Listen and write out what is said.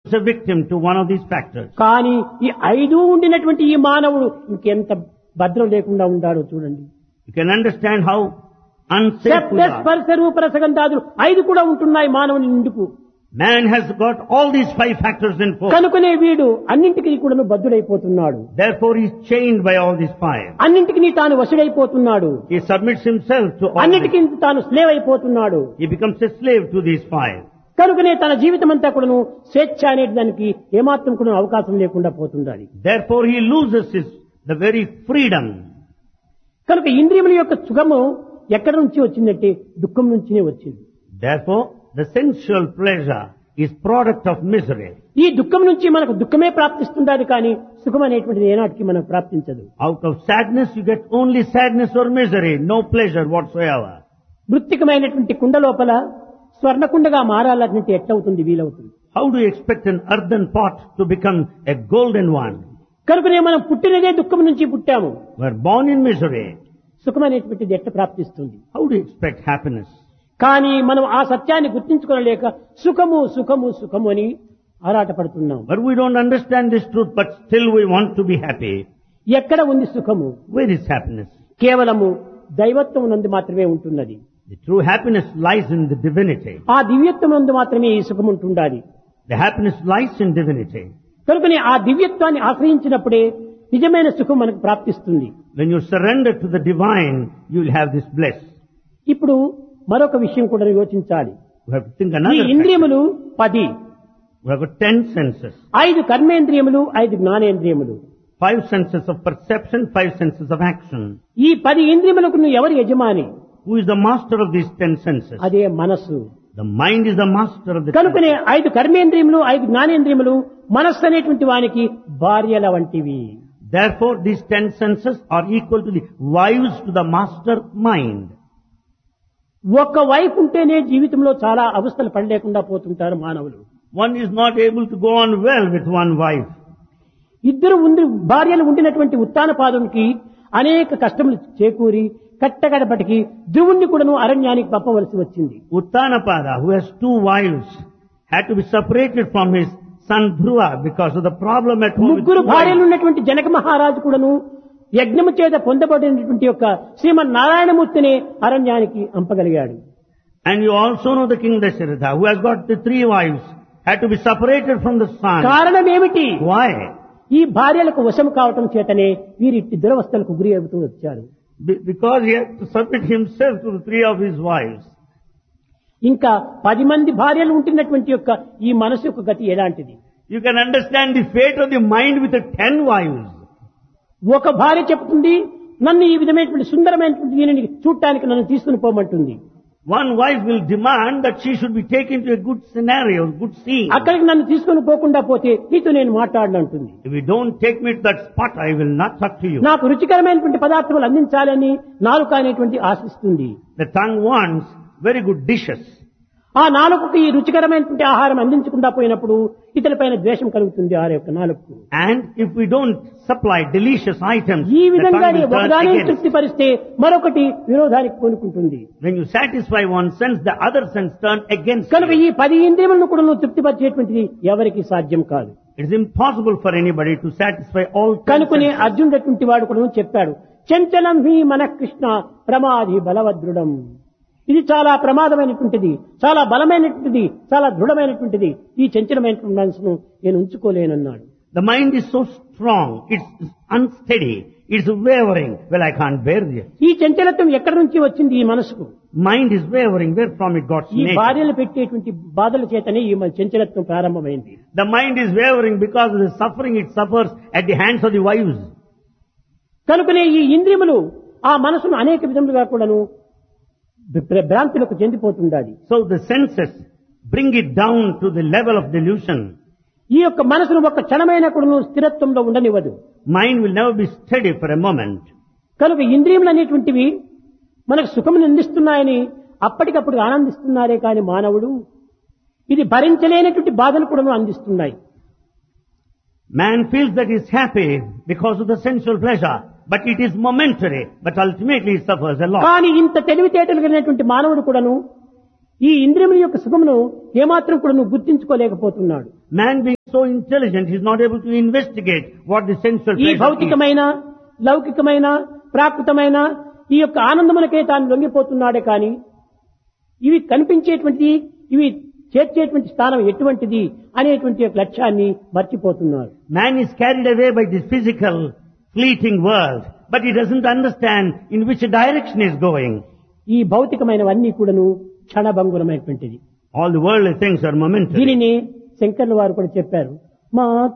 is a victim to one of these factors. కానీ ఈ ఐదు ఉండినటువంటి ఈ మానవుడు ఇంకెంత భద్రం లేకుండా ఉండాడో చూడండి You can understand how unsafe we శబ్ద are. స్పర్శ రూప రసగంధాదులు ఐదు కూడా ఉంటున్నాయి మానవుని నిండుకు Man has got all these five factors in force. కనుకనే వీడు అన్నింటికి కూడాను బద్దుడైపోతున్నాడు Therefore he is chained by all these five. అన్నింటికి తాను వశుడైపోతున్నాడు He submits himself to all అన్నిటికీ these. తాను స్లేవ్ అయిపోతున్నాడు He becomes a slave to these five. కనుకనే తన జీవితం అంతా కూడాను స్వేచ్ఛ అనే దానికి ఏమాత్రం కూడా అవకాశం లేకుండా పోతుండాలి Therefore he loses his, the very freedom. కనుక ఇంద్రియముల యొక్క సుఖము ఎక్కడి నుంచి వచ్చిందంటే దుఃఖం నుంచినే వచ్చింది Therefore the sensual pleasure is product of misery. ఈ దుఃఖం నుంచి మనకు దుఃఖమే ప్రాప్తిస్తుండాలి కానీ సుఖం అనేటువంటిది ఏనాటికి మనకు ప్రాప్తించదు Out of sadness you get only sadness or misery, no pleasure whatsoever. మృత్తికమైనటువంటి కుండ లోపల స్వర్ణకుండగా మారాలంటే ఎట్లవుతుంది వీలవుతుంది How do you expect an earthen pot to become a golden one? కనుకనే మనం పుట్టినదే దుఃఖం నుంచి పుట్టాము We're born in misery. సుఖం అనేటువంటిది ఎట్ట ప్రాప్తిస్తుంది How do you expect happiness? కానీ మనం ఆ సత్యాన్ని గుర్తించుకోలేక సుఖము సుఖము సుఖము అని ఆరాటపడుతున్నాం But we don't understand this truth, but still we want to be happy. ఎక్కడ ఉంది సుఖము Where is happiness? కేవలము దైవత్వం నందు మాత్రమే ఉంటున్నది The true happiness lies in the divinity. ఆ దివ్యత్వం నందు మాత్రమే ఈ సుఖం ఉంటుండాలి The happiness lies in divinity. కనుకనే ఆ దివ్యత్వాన్ని ఆశ్రయించినప్పుడే నిజమైన సుఖం మనకు ప్రాప్తిస్తుంది When you surrender to the divine, you will have this bliss. ఇప్పుడు మరొక విషయం కూడా యోచించాలి We have to think ఈ another. factor. ఇంద్రియములు పది We have got ten senses. ఐదు కర్మేంద్రియములు ఐదు జ్ఞానేంద్రియములు Five senses of perception, five senses of action. ఈ పది ఇంద్రియములకు నువ్వు ఎవరు యజమాని Who is the master of these ten senses? అదే మనస్సు The mind is the master of the కనుకనే ఐదు కర్మేంద్రియములు ఐదు జ్ఞానేంద్రియములు మనస్సు అనేటువంటి వానికి భార్యల వంటివి Therefore, these ten senses are equal to the wives to the master mind. ఒక్క వైపు ఉంటేనే జీవితంలో చాలా అవస్థలు పడలేకుండా పోతుంటారు మానవులు One is not able to go on well with one wife. ఇద్దరు ఉండి భార్యలు ఉండినటువంటి ఉత్తాన పాదునికి అనేక కష్టములు చేకూరి కట్టగడపటికి ధ్రువుణ్ణి కూడాను అరణ్యానికి పంపవలసి వచ్చింది Uttanapada, who has two wives, had to be separated from his son Dhruva because of the problem at home. with ముగ్గురు two భార్యలు wives. ఉన్నటువంటి జనక మహారాజు కూడాను యజ్ఞము చేత పొందబడినటువంటి యొక్క శ్రీమన్ నారాయణమూర్తిని అరణ్యానికి అంపగలిగాడు And you also know the king Dasharatha, who has got the three wives, had to be separated from the son. కారణం ఏమిటి Why? ఈ భార్యలకు వశం కావటం చేతనే వీరిట్టి దురవస్థలకు గురి అవుతూ వచ్చారు Be- Because he had to submit himself to the three of his wives. ఇంకా పది మంది భార్యలు ఉంటున్నటువంటి యొక్క ఈ మనసు యొక్క గతి ఎలాంటిది You can understand the fate of the mind with the ten wives. ఒక భార్య చెప్తుంది నన్ను ఈ విధమైనటువంటి సుందరమైనటువంటి దీనిని చూడటానికి నన్ను తీసుకుని పోమంటుంది One wife will demand that she should be taken to a good scenario, good scene. అక్కడికి నన్ను తీసుకుని పోకుండా పోతే నీతో నేను మాట్లాడనంటుంది If you don't take me to that spot, I will not talk to you. నాకు రుచికరమైనటువంటి పదార్థములు అందించాలని నాలుక అనేటువంటి ఆశిస్తుంది The tongue wants very good dishes. ఆ నాలుకకు ఈ రుచికరమైనటువంటి ఆహారం అందించకుండా పోయినప్పుడు ఇతరులపైన ద్వేషం కలుగుతుంది ఆ యొక్క నాలుకకు And if we don't supply delicious items, ఈ the విధంగా tongue will turn ఒకదాని against. తృప్తిపరిస్తే మరొకటి విరోధానికి పూనుకుంటుంది When you satisfy one sense, the other sense turn against కనుక you. ఈ పది ఇంద్రియములను కూడా నువ్వు తృప్తిపరిచేటువంటిది ఎవరికి సాధ్యం కాదు It is impossible for anybody to satisfy all ten కనుకునే senses. అర్జునుడటువంటి వాడు కూడా చెప్పాడు చంచలం హి మన కృష్ణ ప్రమాది బలవద్రుడం ఇది చాలా ప్రమాదమైనటువంటిది చాలా బలమైనటువంటిది చాలా దృఢమైనటువంటిది ఈ చంచలమైనటువంటి మనసును నేను ఉంచుకోలేనన్నాడు The mind is so strong, it's unsteady, it's wavering. Well, I can't bear this. ఈ చంచలత్వం ఎక్కడి నుంచి వచ్చింది ఈ మనసుకు Mind is wavering, where from it got ఈ nature. భార్యలు పెట్టేటువంటి బాధల చేతనే ఈ మన చంచలత్వం ప్రారంభమైంది The mind is wavering because of the suffering it suffers at the hands of the wives. కనుకనే ఈ ఇంద్రియములు ఆ మనసును అనేక విధములుగా కూడాను భ్ర- భ్రాంతులకు చెందిపోతుండాలి So the senses bring it down to the level of delusion. ఈ యొక్క మనసును ఒక క్షణమైన కూడాను స్థిరత్వంలో ఉండనివ్వదు Mind will never be steady for a moment. కనుక ఇంద్రియములు అనేటువంటివి మనకు సుఖమును అందిస్తున్నాయని అప్పటికప్పుడు ఆనందిస్తున్నారే కాని మానవుడు ఇది భరించలేనటువంటి బాధలు కూడా అందిస్తున్నాయి Man feels that he's happy because of the sensual pleasure, but it is momentary, but ultimately he suffers a lot. కానీ ఇంత తెలివితేటలు కలిగినటువంటి మానవుడు కూడాను ఈ ఇంద్రియముల యొక్క సుఖమును ఏమాత్రం కూడా గుర్తించుకోలేకపోతున్నాడు Man being so intelligent, he's not able to investigate what the sensual ఈ pleasure is. భౌతికమైన లౌకికమైన ప్రాకృతమైన ఈ యొక్క ఆనందములకే తాను లొంగిపోతున్నాడే కానీ ఇవి కనిపించేటువంటిది ఇవి చేర్చేటువంటి స్థానం ఎటువంటిది అనేటువంటి యొక్క లక్ష్యాన్ని మర్చిపోతున్నారు Man is carried away by this physical, fleeting world, but he doesn't understand in which direction he is going. ఈ భౌతికమైనవన్నీ కూడాను క్షణభంగురమైనటువంటిది All the worldly things are momentary. దీనిని శంకర్ల వారు కూడా చెప్పారు మా